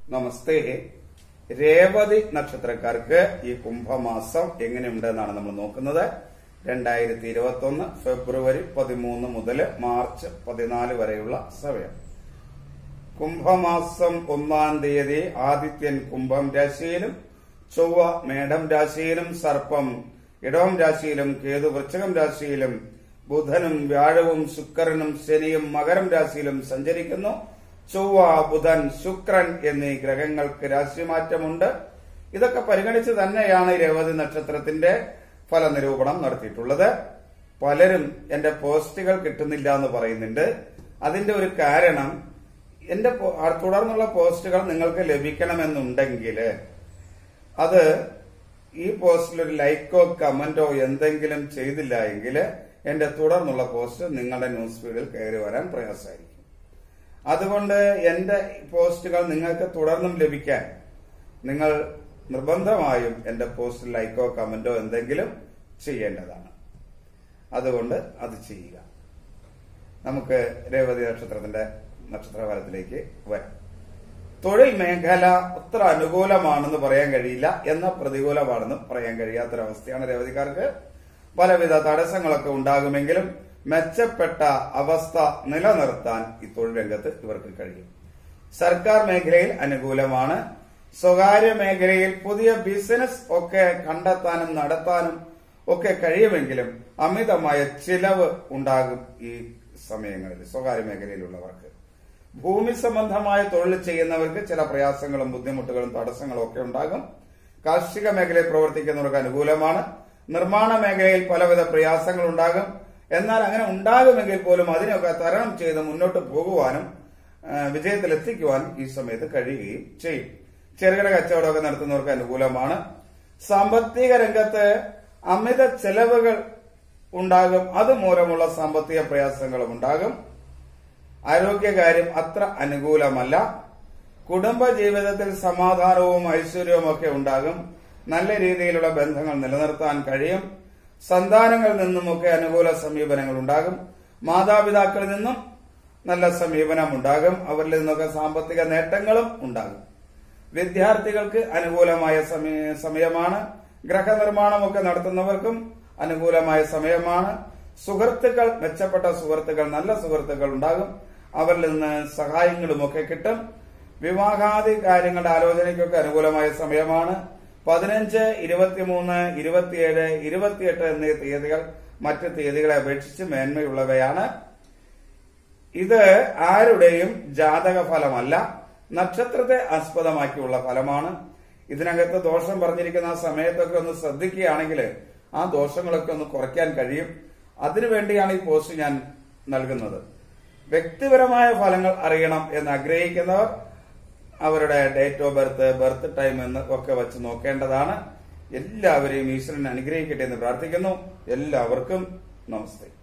നമസ്തേ രേവതി നക്ഷത്രക്കാർക്ക് ഈ കുംഭമാസം എങ്ങനെയുണ്ടെന്നാണ് നമ്മൾ നോക്കുന്നത് രണ്ടായിരത്തി ഇരുപത്തി ഒന്ന് ഫെബ്രുവരി പതിമൂന്ന് മുതൽ മാർച്ച് പതിനാല് വരെയുള്ള സമയം കുംഭമാസം ഒന്നാം തീയതി ആദിത്യൻ കുംഭം രാശിയിലും ചൊവ്വ മേടം രാശിയിലും സർപ്പം ഇടവം രാശിയിലും കേതു വൃശ്ചകം രാശിയിലും ബുധനും വ്യാഴവും ശുക്രനും ശനിയും മകരം രാശിയിലും സഞ്ചരിക്കുന്നു ചൊവ്വ ബുധൻ ശുക്രൻ എന്നീ ഗ്രഹങ്ങൾക്ക് രാശിമാറ്റമുണ്ട് ഇതൊക്കെ പരിഗണിച്ച് തന്നെയാണ് രേവതി നക്ഷത്രത്തിന്റെ ഫലനിരൂപണം നടത്തിയിട്ടുള്ളത് പലരും എന്റെ പോസ്റ്റുകൾ കിട്ടുന്നില്ല എന്ന് പറയുന്നുണ്ട് അതിന്റെ ഒരു കാരണം എന്റെ പോ- ആ തുടർന്നുള്ള പോസ്റ്റുകൾ നിങ്ങൾക്ക് ലഭിക്കണമെന്നുണ്ടെങ്കിൽ അത് ഈ പോസ്റ്റിൽ ഒരു ലൈക്കോ കമന്റോ എന്തെങ്കിലും ചെയ്തില്ല എങ്കിൽ എന്റെ തുടർന്നുള്ള പോസ്റ്റ് നിങ്ങളുടെ ന്യൂസ് ഫീഡിൽ കയറി വരാൻ പ്രയാസമായിരിക്കും അതുകൊണ്ട് എന്റെ പോസ്റ്റുകൾ നിങ്ങൾക്ക് തുടർന്നും ലഭിക്കാൻ നിങ്ങൾ നിർബന്ധമായും എന്റെ പോസ്റ്റിൽ ലൈക്കോ കമന്റോ എന്തെങ്കിലും ചെയ്യേണ്ടതാണ് അതുകൊണ്ട് അത് ചെയ്യുക നമുക്ക് രേവതി നക്ഷത്രത്തിന്റെ നക്ഷത്രകാലത്തിലേക്ക് വരാം തൊഴിൽ മേഖല അത്ര അനുകൂലമാണെന്ന് പറയാൻ കഴിയില്ല എന്ന പ്രതികൂലമാണെന്ന് പറയാൻ കഴിയാത്തൊരവസ്ഥയാണ് രേവതിക്കാർക്ക് പലവിധ തടസ്സങ്ങളൊക്കെ ഉണ്ടാകുമെങ്കിലും മെച്ചപ്പെട്ട അവസ്ഥ നിലനിർത്താൻ ഈ തൊഴിൽ രംഗത്ത് ഇവർക്ക് കഴിയും സർക്കാർ മേഖലയിൽ അനുകൂലമാണ് സ്വകാര്യ മേഖലയിൽ പുതിയ ബിസിനസ് ഒക്കെ കണ്ടെത്താനും നടത്താനും ഒക്കെ കഴിയുമെങ്കിലും അമിതമായ ചിലവ് ഉണ്ടാകും ഈ സമയങ്ങളിൽ സ്വകാര്യ മേഖലയിലുള്ളവർക്ക് ഭൂമി സംബന്ധമായ തൊഴിൽ ചെയ്യുന്നവർക്ക് ചില പ്രയാസങ്ങളും ബുദ്ധിമുട്ടുകളും തടസ്സങ്ങളും ഒക്കെ ഉണ്ടാകും കാർഷിക മേഖലയിൽ പ്രവർത്തിക്കുന്നവർക്ക് അനുകൂലമാണ് നിർമ്മാണ മേഖലയിൽ പലവിധ പ്രയാസങ്ങൾ ഉണ്ടാകും എന്നാൽ അങ്ങനെ ഉണ്ടാകുമെങ്കിൽ പോലും അതിനൊക്കെ തരണം ചെയ്ത് മുന്നോട്ട് പോകുവാനും ആ, വിജയത്തിലെത്തിക്കുവാനും ഈ സമയത്ത് കഴിയുകയും ചെയ്യും ചെറുകിട കച്ചവടമൊക്കെ നടത്തുന്നവർക്ക് അനുകൂലമാണ് സാമ്പത്തിക രംഗത്ത് അമിത ചെലവുകൾ ഉണ്ടാകും അതുമൂലമുള്ള സാമ്പത്തിക പ്രയാസങ്ങളും ഉണ്ടാകും ആരോഗ്യകാര്യം അത്ര അനുകൂലമല്ല കുടുംബ ജീവിതത്തിൽ സമാധാനവും ഐശ്വര്യവും ഒക്കെ ഉണ്ടാകും നല്ല രീതിയിലുള്ള ബന്ധങ്ങൾ നിലനിർത്താൻ കഴിയും സന്താനങ്ങളിൽ നിന്നുമൊക്കെ അനുകൂല സമീപനങ്ങൾ ഉണ്ടാകും മാതാപിതാക്കളിൽ നിന്നും നല്ല സമീപനം ഉണ്ടാകും അവരിൽ നിന്നൊക്കെ സാമ്പത്തിക നേട്ടങ്ങളും ഉണ്ടാകും വിദ്യാർത്ഥികൾക്ക് അനുകൂലമായ സമയ- സമയമാണ് ഗ്രഹനിർമ്മാണമൊക്കെ നടത്തുന്നവർക്കും അനുകൂലമായ സമയമാണ് സുഹൃത്തുക്കൾ മെച്ചപ്പെട്ട സുഹൃത്തുക്കൾ നല്ല സുഹൃത്തുക്കൾ ഉണ്ടാകും അവരിൽ നിന്ന് സഹായങ്ങളുമൊക്കെ കിട്ടും വിവാഹാദി കാര്യങ്ങളുടെ ആലോചനയ്ക്കൊക്കെ അനുകൂലമായ സമയമാണ് പതിനഞ്ച് ഇരുപത്തിമൂന്ന് ഇരുപത്തിയേഴ് ഇരുപത്തിയെട്ട് എന്നീ തീയതികൾ മറ്റ് തീയതികളെ അപേക്ഷിച്ച് മേന്മയുള്ളവയാണ് ഇത് ആരുടെയും ജാതക ഫലമല്ല നക്ഷത്രത്തെ ആസ്പദമാക്കിയുള്ള ഫലമാണ് ഇതിനകത്ത് ദോഷം പറഞ്ഞിരിക്കുന്ന ആ സമയത്തൊക്കെ ഒന്ന് ശ്രദ്ധിക്കുകയാണെങ്കിൽ ആ ദോഷങ്ങളൊക്കെ ഒന്ന് കുറയ്ക്കാൻ കഴിയും അതിനുവേണ്ടിയാണ് ഈ പോസ്റ്റ് ഞാൻ നൽകുന്നത് വ്യക്തിപരമായ ഫലങ്ങൾ അറിയണം എന്ന് ആഗ്രഹിക്കുന്നവർ അവരുടെ date of birth birth time എന്ന് ഒക്കെ വെച്ച് നോക്കേണ്ടതാണ് എല്ലാവരെയും ഈശ്വരൻ അനുഗ്രഹിക്കട്ടെ എന്ന് പ്രാർത്ഥിക്കുന്നു എല്ലാവർക്കും നമസ്തേ